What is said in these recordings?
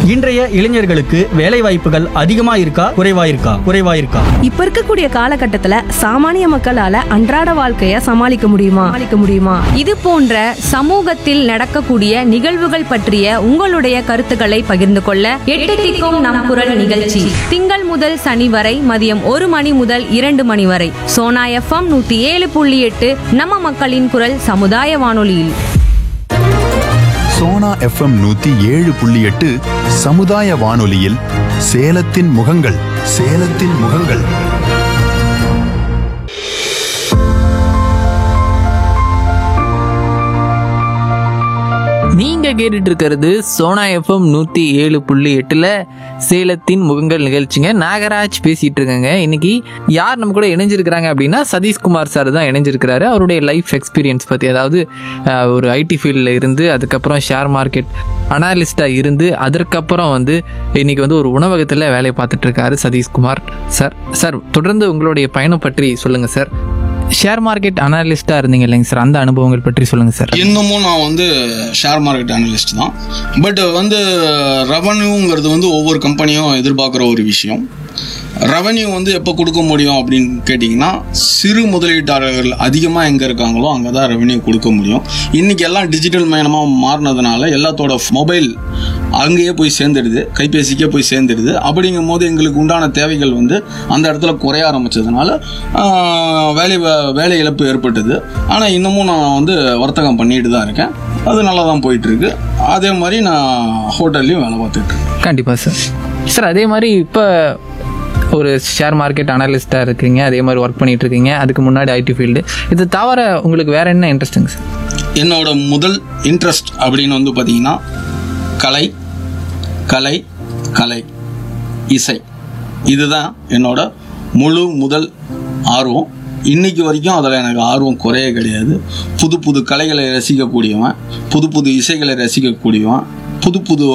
இன்றைய இளைஞர்களுக்கு வேலை வாய்ப்புகள் அதிகமா இருக்கா குறைவா இருக்கா குறைவா இருக்கா இப்ப இருக்கக்கூடிய காலகட்டத்துல சாமானிய மக்களால அன்றாட வாழ்க்கைய சமாளிக்க முடியுமா சமாளிக்க முடியுமா இது போன்ற சமூகத்தில் நடக்கக்கூடிய நிகழ்வுகள் பற்றிய உங்களுடைய கருத்துக்களை பகிர்ந்து கொள்ள எட்டு திக்கும் நம் குரல் நிகழ்ச்சி திங்கள் முதல் சனி வரை மதியம் ஒரு மணி முதல் இரண்டு மணி வரை சோனா எஃப்எம் நூத்தி ஏழு புள்ளி எட்டு நம்ம மக்களின் குரல் சமுதாய வானொலியில் சோனா எஃப்எம் நூத்தி ஏழு புள்ளி எட்டு சமுதாய வானொலியில் சேலத்தின் முகங்கள் சேலத்தின் முகங்கள் நீங்க கேட்டுட்டு இருக்கிறது சோனா எஃப்எம் நூத்தி ஏழு புள்ளி எட்டுல சேலத்தின் முகங்கள் நிகழ்ச்சிங்க நாகராஜ் பேசிட்டு இருக்கேங்க இன்னைக்கு யார் நம்ம கூட இணைஞ்சிருக்கிறாங்க அப்படின்னா சதீஷ்குமார் சார் தான் இணைஞ்சிருக்கிறாரு அவருடைய லைஃப் எக்ஸ்பீரியன்ஸ் பத்தி அதாவது அஹ், ஒரு ஐடி ஃபீல்டில் இருந்து அதுக்கப்புறம் ஷேர் மார்க்கெட் அனாலிஸ்டா இருந்து அதற்கப்புறம் வந்து இன்னைக்கு வந்து ஒரு உணவகத்தில் வேலையை பார்த்துட்டு இருக்காரு சதீஷ்குமார் சார் சார் தொடர்ந்து உங்களுடைய பயணம் பற்றி சொல்லுங்க சார் ஷேர் மார்க்கெட் அனாலிஸ்டா இருந்தீங்க இல்லைங்க சார் அந்த அனுபவங்கள் பற்றி சொல்லுங்க சார் இன்னமும் நான் வந்து ஷேர் மார்க்கெட் அனலிஸ்ட் தான் பட் வந்து ரெவன்யூங்கிறது வந்து ஒவ்வொரு கம்பெனியும் எதிர்பார்க்குற ஒரு விஷயம் ரெவன்யூ வந்து எப்போ கொடுக்க முடியும் அப்படின்னு கேட்டிங்கன்னா சிறு முதலீட்டாளர்கள் அதிகமாக எங்கே இருக்காங்களோ அங்கே தான் ரெவன்யூ கொடுக்க முடியும் இன்றைக்கி எல்லாம் டிஜிட்டல் மயமாக மாறினதுனால எல்லாத்தோட மொபைல் அங்கேயே போய் சேர்ந்துடுது கைபேசிக்கே போய் சேர்ந்துடுது அப்படிங்கும் போது எங்களுக்கு உண்டான தேவைகள் வந்து அந்த இடத்துல குறைய ஆரம்பிச்சதுனால ஆஹ், வேலை வ- வேலை இழப்பு ஏற்பட்டது ஆனால் இன்னமும் நான் வந்து வர்த்தகம் பண்ணிட்டு தான் இருக்கேன் அது நல்லா தான் போயிட்டு இருக்கு அதே மாதிரி நான் ஹோட்டல்லையும் வேலை பார்த்துட்டு இருக்கேன் கண்டிப்பா சார் சார் அதே மாதிரி இப்போ ஒரு ஷேர் மார்க்கெட் அனலிஸ்டாக இருக்கீங்க அதே மாதிரி ஒர்க் பண்ணிட்டு இருக்கீங்க அதுக்கு முன்னாடி ஐடி ஃபீல்டு இது தவிர உங்களுக்கு வேற என்ன இன்ட்ரெஸ்ட்டுங்க சார் என்னோட முதல் இன்ட்ரெஸ்ட் அப்படின்னு வந்து பார்த்தீங்கன்னா கலை கலை கலை இசை இதுதான் என்னோட முழு முதல் ஆர்வம் இன்னைக்கு வரைக்கும் அதில் எனக்கு ஆர்வம் குறைய கிடையாது புது புது கலைகளை ரசிக்கக்கூடியவன் புது புது இசைகளை ரசிக்கக்கூடியவன் புது புது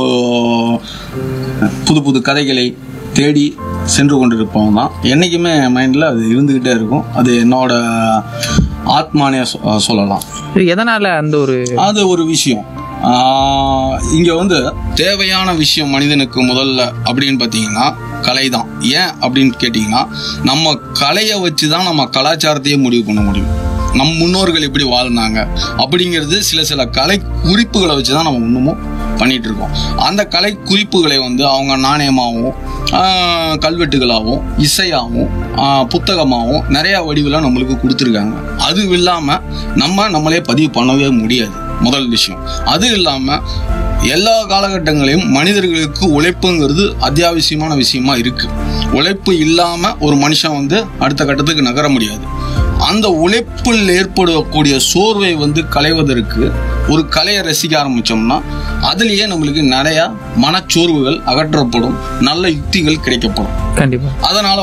புது புது கதைகளை தேடி சென்று கொண்டிருப்பவன் தான் என்றைக்குமே மைண்டில் அது இருந்துக்கிட்டே இருக்கும் அது என்னோட ஆத்மானே சொ- சொல்லலாம் இது எதனால அந்த ஒரு அது ஒரு விஷயம் ஆஹ் இங்க வந்து தேவையான விஷயம் மனிதனுக்கு முதல்ல அப்படின்னு பார்த்தீங்கன்னா கலை தான் ஏன் அப்படின்னு கேட்டிங்கன்னா நம்ம கலையை வச்சு தான் நம்ம கலாச்சாரத்தையே முடிவு பண்ண முடியும் நம் முன்னோர்கள் எப்படி வாழ்ந்தாங்க அப்படிங்கிறது சில சில கலை குறிப்புகளை வச்சு தான் நம்ம இன்னமும் பண்ணிட்டு இருக்கோம் அந்த கலை குறிப்புகளை வந்து அவங்க நாணயமாகவும் ஆஹ் கல்வெட்டுகளாகவும் இசையாகவும் ஆஹ் புத்தகமாகவும் நிறைய வடிவில் நம்மளுக்கு கொடுத்துருக்காங்க அது இல்லாமல் நம்ம நம்மளே பதிவு பண்ணவே முடியாது முதல் விஷயம் அது இல்லாமல் எல்லா காலகட்டங்களையும் மனிதர்களுக்கு உழைப்புங்கிறது அத்தியாவசியமான விஷயமா இருக்கு உழைப்பு இல்லாமல் ஒரு மனுஷன் வந்து அடுத்த கட்டத்துக்கு நகர முடியாது அந்த உழைப்பில் ஏற்படக்கூடிய சோர்வை வந்து களைவதற்கு ஒரு கலையை ரசிக்க ஆரம்பிச்சோம்னா அதுலேயே நம்மளுக்கு நிறையா மனச்சோர்வுகள் அகற்றப்படும் நல்ல யுக்திகள் கிடைக்கப்படும் கண்டிப்பா அதனால